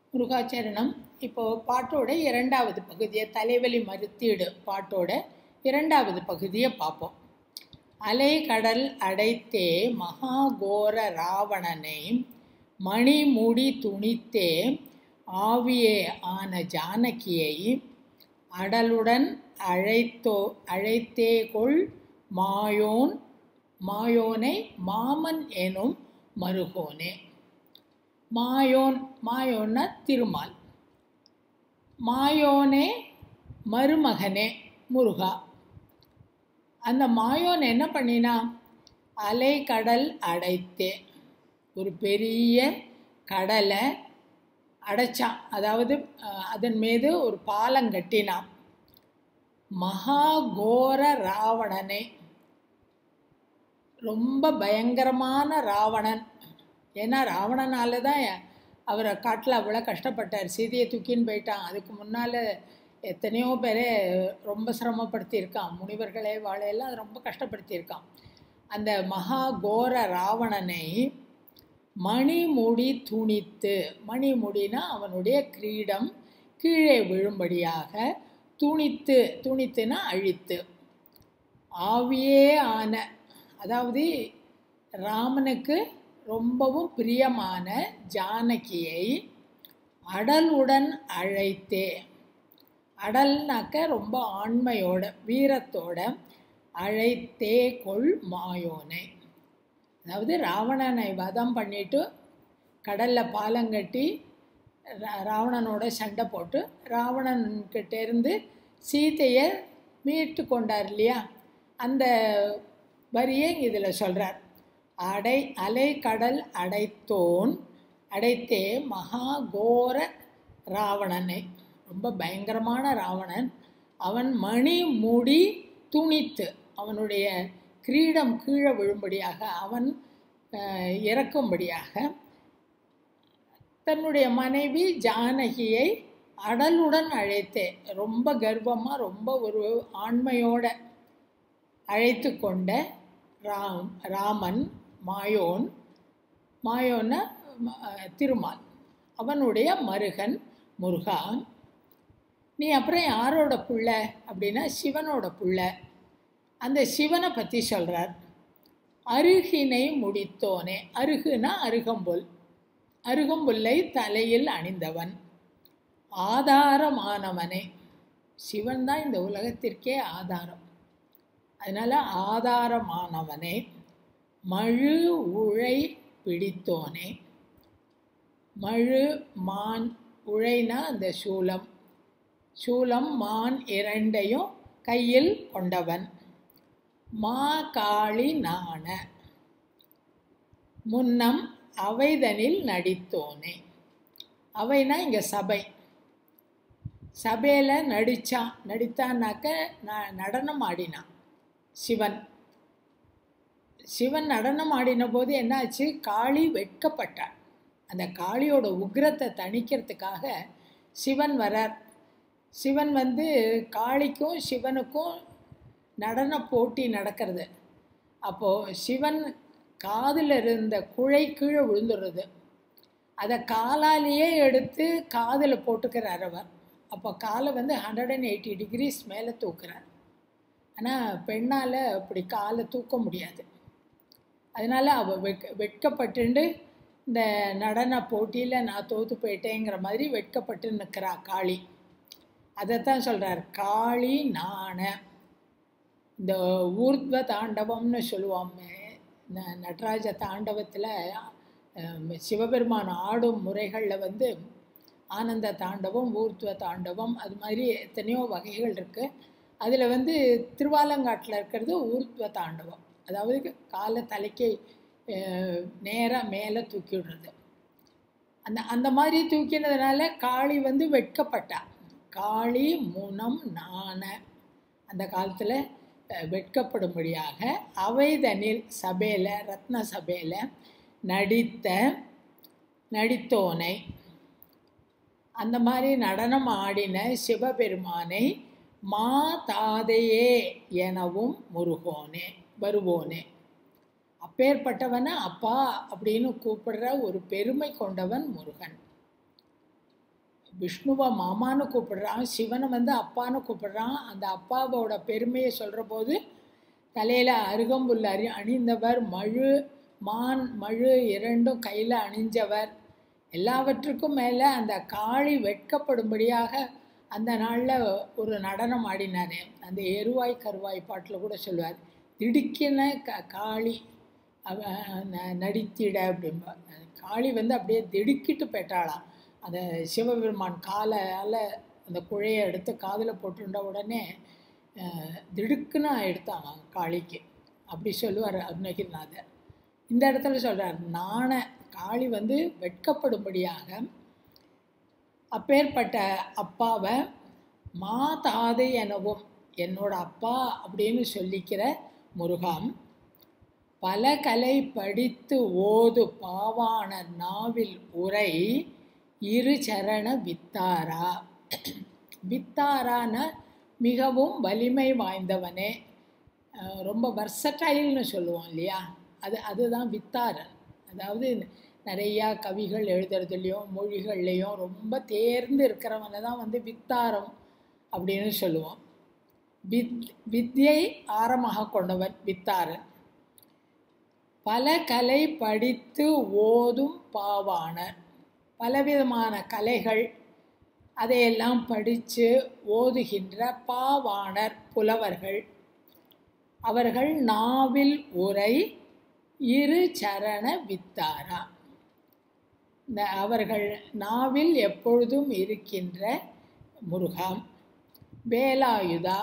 முருகாச்சரணம் இப்போது பாட்டோட இரண்டாவது பகுதியை தலைவலி மருத்தீடு பாட்டோட இரண்டாவது பகுதியை பார்ப்போம் அலை கடல் அடைத்தே மகாகோர ராவணனை மணிமுடி துணித்தே ஆவியே ஆன ஜானகியை அடலுடன் அழைத்தோ அழைத்தே கொள் மாயோன் மாயோனை மாமன் எனும் மருகோனே மாயோன் மாயோன்னா திருமால் மாயோனே மருமகனே முருகா அந்த மாயோன் என்ன பண்ணினா அலை கடல் அடைத்தே ஒரு பெரிய கடலை அடைச்சான் அதாவது அஹ், அதன் மீது ஒரு பாலம் கட்டினான் மகாகோர ராவணனை ரொம்ப பயங்கரமான ராவணன் ஏன்னா ராவணனால தான் அவரை காட்டில் அவ்வளோ கஷ்டப்பட்டார் சீதையை தூக்கின்னு போயிட்டான் அதுக்கு முன்னால் எத்தனையோ பேரை ரொம்ப சிரமப்படுத்தியிருக்கான் முனிவர்களே வாழையெல்லாம் ரொம்ப கஷ்டப்படுத்தியிருக்கான் அந்த மகா கோர ராவணனை மணிமுடி துணித்து மணிமுடினா அவனுடைய கிரீடம் கீழே விழும்படியாக துணித்து துணித்துனா அழித்து ஆவியே ஆன அதாவது ராமனுக்கு ரொம்பவும் பிரியமான ஜானகியை அடலுடன் அழைத்தே அடல்னாக்க ரொம்ப ஆண்மையோட வீரத்தோட அழைத்தே கொள் மாயோனை அதாவது ராவணனை வதம் பண்ணிட்டு கடலில் பாலம் கட்டி ரா- ராவணனோட சண்டை போட்டு ராவணன்கிட்ட இருந்து சீதையை மீட்டு கொண்டார் இல்லையா அந்த வரியை இதில் சொல்கிறார் அடை அலை கடல் அடைத்தோன் அடைத்தே மகாகோர ராவணனை ரொம்ப பயங்கரமான ராவணன் அவன் மணி முடி துணித்து அவனுடைய கிரீடம் கீழே விழும்படியாக அவன் அஹ், இறக்கும்படியாக தன்னுடைய மனைவி ஜானகியை அடலுடன் அழைத்தே ரொம்ப கர்வமாக ரொம்ப ஒரு ஆண்மையோட அழைத்து கொண்ட ராம் ராமன் மாயோன் மாயோன திருமால் அவனுடைய மருகன் முருகா நீ அப்புறம் யாரோட புள்ள அப்படின்னா சிவனோட புள்ள அந்த சிவனை பற்றி சொல்கிறார் அருகினை முடித்தோனே அருகுனா அருகம்புல் அருகம்புல்லை தலையில் அணிந்தவன் ஆதாரமானவனே சிவன் தான் இந்த உலகத்திற்கே ஆதாரம் அதனால் ஆதாரமானவனே மழு உழை பிடித்தோனே மழு மான் உழைனா அந்த சூலம் சூலம் மான் இரண்டையும் கையில் கொண்டவன் மா காளி நாண முன்னம் அவைதனில் நடித்தோனே அவைனா இங்கே சபை சபையில் நடித்தான் நடித்தான்னாக்க ந நடனம் ஆடினான் சிவன் சிவன் நடனம் ஆடின போது என்னாச்சு காளி வெட்கப்பட்டாள் அந்த காளியோட உக்கிரத்தை தணிக்கிறதுக்காக சிவன் வரார் சிவன் வந்து காளிக்கும் சிவனுக்கும் நடன போட்டி நடக்கிறது அப்போது சிவன் காதில் இருந்த குழை கீழே விழுந்துடுறது அதை காலாலேயே எடுத்து காதில் போட்டுக்கிறார் அவர் அப்போ காலை வந்து ஹண்ட்ரட் அண்ட் எயிட்டி டிகிரிஸ் மேலே தூக்குறார் ஆனால் பெண்ணால் அப்படி காலை தூக்க முடியாது அதனால் அவள் வெட்க வெட்கப்பட்டுண்டு இந்த நடன போட்டியில் நான் தோற்று போயிட்டேங்கிற மாதிரி வெட்கப்பட்டு நிற்கிறா காளி அதைத்தான் சொல்கிறார் காளி நாண இந்த ஊர்த்வ தாண்டவம்னு சொல்லுவோமே இந்த நடராஜ தாண்டவத்தில் சிவபெருமான் ஆடும் முறைகளில் வந்து ஆனந்த தாண்டவம் ஊர்த்வ தாண்டவம் அது மாதிரி எத்தனையோ வகைகள் இருக்குது அதில் வந்து திருவாலங்காட்டில் இருக்கிறது ஊர்த்வ தாண்டவம் அதாவது காலை தலைக்கு நேராக மேலே தூக்கி விடுறது அந்த அந்த மாதிரி தூக்கினதுனால காளி வந்து வெட்கப்பட்டா காளி முனம் நாண அந்த காலத்தில் வெட்கப்படும்படியாக அவைதனில் சபையில் ரத்ன சபையில் நடித்த நடித்தோனை அந்த மாதிரி நடனம் ஆடின சிவபெருமானை மா தாதையே எனவும் முருகோனே வருவோனே அப்பேற்பட்டவனை அப்பா அப்படின்னு கூப்பிடுற ஒரு பெருமை கொண்டவன் முருகன் விஷ்ணுவை மாமான்னு கூப்பிடுறான் சிவனை வந்து அப்பான்னு கூப்பிடுறான் அந்த அப்பாவோட பெருமையை சொல்கிற போது தலையில் அருகம்புல் அறி அணிந்தவர் மழு மான் மழு இரண்டும் கையில் அணிஞ்சவர் எல்லாவற்றுக்கும் மேலே அந்த காளி வெட்கப்படும்படியாக அந்த நாளில் ஒரு நடனம் ஆடினார் அந்த எருவாய் கருவாய் பாட்டில் கூட சொல்லுவார் திடுக்கின க காளி அவ ந- நடித்திட அப்படிம்பா காளி வந்து அப்படியே திடுக்கிட்டு போயிட்டாளாம் அந்த சிவபெருமான் காலால் அந்த குழையை எடுத்து காதில் போட்டுட்ட உடனே அஹ், திடுக்குன்னு எடுத்தாங்க காளிக்கு அப்படி சொல்லுவார் அருணகிரிநாதர் இந்த இடத்துல சொல்கிறார் நாண காளி வந்து வெட்கப்படும்படியாக அப்பேற்பட்ட அப்பாவை மாதாது எனவும் என்னோட அப்பா அப்படின்னு சொல்லிக்கிற முருகாம் பல கலை படித்து ஓது பாவான நாவில் உரை இரு சரண வித்தாரா வித்தாரான மிகவும் வலிமை வாய்ந்தவனே அஹ் ரொம்ப வர்சடைல்னு சொல்லுவோம் இல்லையா அது அதுதான் வித்தாரன் அதாவது நிறையா கவிகள் எழுதுறதுலையும் மொழிகள்லையும் ரொம்ப தேர்ந்து இருக்கிறவனை தான் வந்து வித்தாரம் அப்படின்னு சொல்லுவோம் வித் வித்யை ஆரமாக கொண்டவன் வித்தாரன் பல கலை படித்து ஓதும் பாவாணர் பலவிதமான கலைகள் அதையெல்லாம் படித்து ஓதுகின்ற பாவாணர் புலவர்கள் அவர்கள் நாவில் உரை இரு சரண வித்தாரா இந்த அவர்கள் நாவில் எப்பொழுதும் இருக்கின்ற முருகாம் வேலாயுதா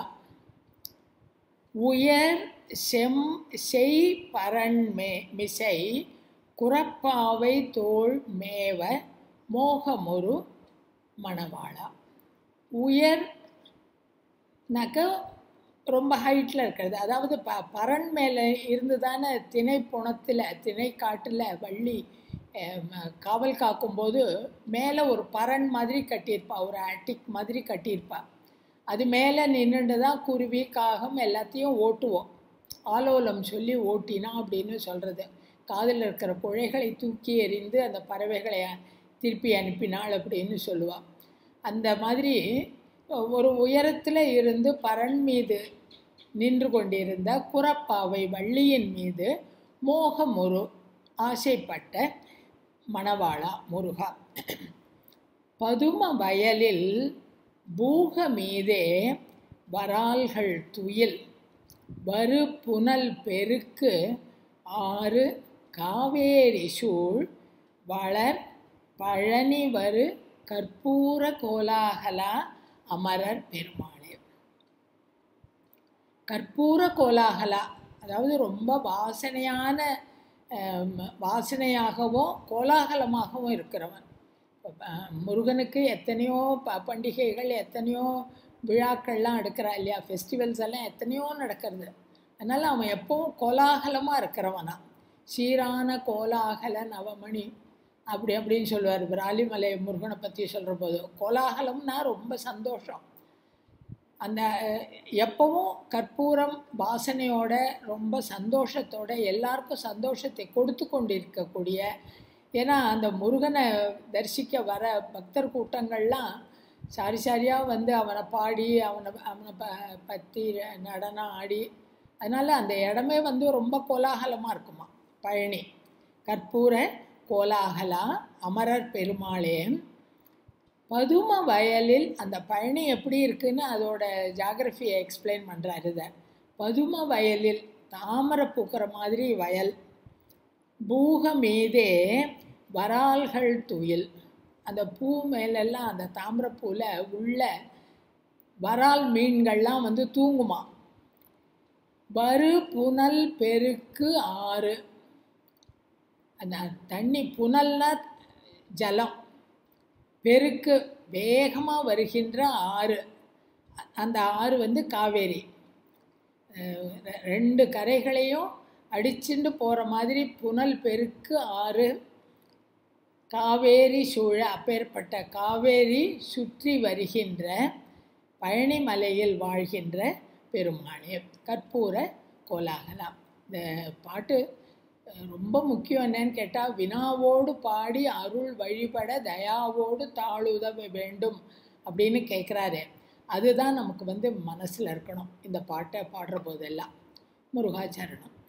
உயர் செம் செய் பரண்மே மிசை குரப்பாவை தோள் மேவ மோகமொரு மணவாளா உயர் நக ரொம்ப ஹைட்டில் இருக்கிறது அதாவது ப பரண் மேலே இருந்து தானே திணை புணத்தில் திணை காட்டில் வள்ளி அஹ், ம- காவல் காக்கும்போது மேலே ஒரு பரண் மாதிரி கட்டியிருப்பா ஒரு அட்டிக் மாதிரி கட்டியிருப்பா அது மேலே நின்றுட்டு தான் குருவி காகம் எல்லாத்தையும் ஓட்டுவோம் ஆலோலம் சொல்லி ஓட்டினா அப்படின்னு சொல்கிறது காதில் இருக்கிற குழைகளை தூக்கி எறிந்து அந்த பறவைகளை திருப்பி அனுப்பினாள் அப்படின்னு சொல்லுவாள் அந்த மாதிரி ஒரு உயரத்தில் இருந்து பரண் மீது நின்று கொண்டிருந்த குரப்பாவை வள்ளியின் மீது மோகமுரு ஆசைப்பட்ட மணவாளா முருகா பதும வயலில் பூக மீதே வரால்கள் துயில் வரு புனல் பெருக்கு ஆறு காவேரி சூழ் வளர் பழனி வரு கற்பூர கோலாகலா அமரர் பெருமாளே கற்பூர கோலாகலா அதாவது ரொம்ப வாசனையான ஆம், வாசனையாகவும் கோலாகலமாகவும் இருக்கிறவன் அஹ், முருகனுக்கு எத்தனையோ ப பண்டிகைகள் எத்தனையோ விழாக்கள்லாம் எடுக்கிறா இல்லையா ஃபெஸ்டிவல்ஸ் எல்லாம் எத்தனையோ நடக்கிறது அதனால் அவன் எப்பவும் கோலாகலமாக இருக்கிறவனா சீரான கோலாகல நவமணி அப்படி அப்படின்னு சொல்லுவார் விராலிமலை முருகனை பற்றி சொல்கிற போது கோலாகலம்னா ரொம்ப சந்தோஷம் அந்த அஹ், எப்பவும் கற்பூரம் வாசனையோட ரொம்ப சந்தோஷத்தோட எல்லாருக்கும் சந்தோஷத்தை கொடுத்து கொண்டிருக்கக்கூடிய ஏன்னா அந்த முருகனை தரிசிக்க வர பக்தர் கூட்டங்கள்லாம் சாரி சாரியாக வந்து அவனை பாடி அவனை அவனை ப பற்றி நடனம் ஆடி அதனால் அந்த இடமே வந்து ரொம்ப கோலாகலமாக இருக்குமா பழனி கற்பூர கோலாகலா அமரர் பெருமாளே பதும வயலில் அந்த பழனி எப்படி இருக்குன்னு அதோட ஜாகிரஃபியை எக்ஸ்பிளைன் பண்ணுறாரு இதை பதும வயலில் தாமரை பூக்கிற மாதிரி வயல் பூக மீதே வரால்கள் துயில் அந்த பூ மேலெல்லாம் அந்த தாமரைப்பூவில் உள்ள வரால் மீன்கள்லாம் வந்து தூங்குமா வரு புனல் பெருக்கு ஆறு அந்த தண்ணி புனல்னா ஜலம் பெருக்கு வேகமாக வருகின்ற ஆறு அந்த ஆறு வந்து காவேரி அஹ் ரெ- ரெண்டு கரைகளையும் அடிச்சுண்டு போகிற மாதிரி புனல் பெருக்கு ஆறு காவேரி சூழ அப்பேற்பட்ட காவேரி சுற்றி வருகின்ற பழனி மலையில் வாழ்கின்ற பெருமாளே கற்பூர கோலாகலம் இந்த பாட்டு அஹ் ரொம்ப முக்கியம் என்னன்னு கேட்டால் வினாவோடு பாடி அருள் வழிபட தயாவோடு தாழுதவ வேண்டும் அப்படின்னு கேட்குறாரு அதுதான் நமக்கு வந்து மனசில் இருக்கணும் இந்த பாட்டை பாடுற போதெல்லாம் முருகாச்சரணம்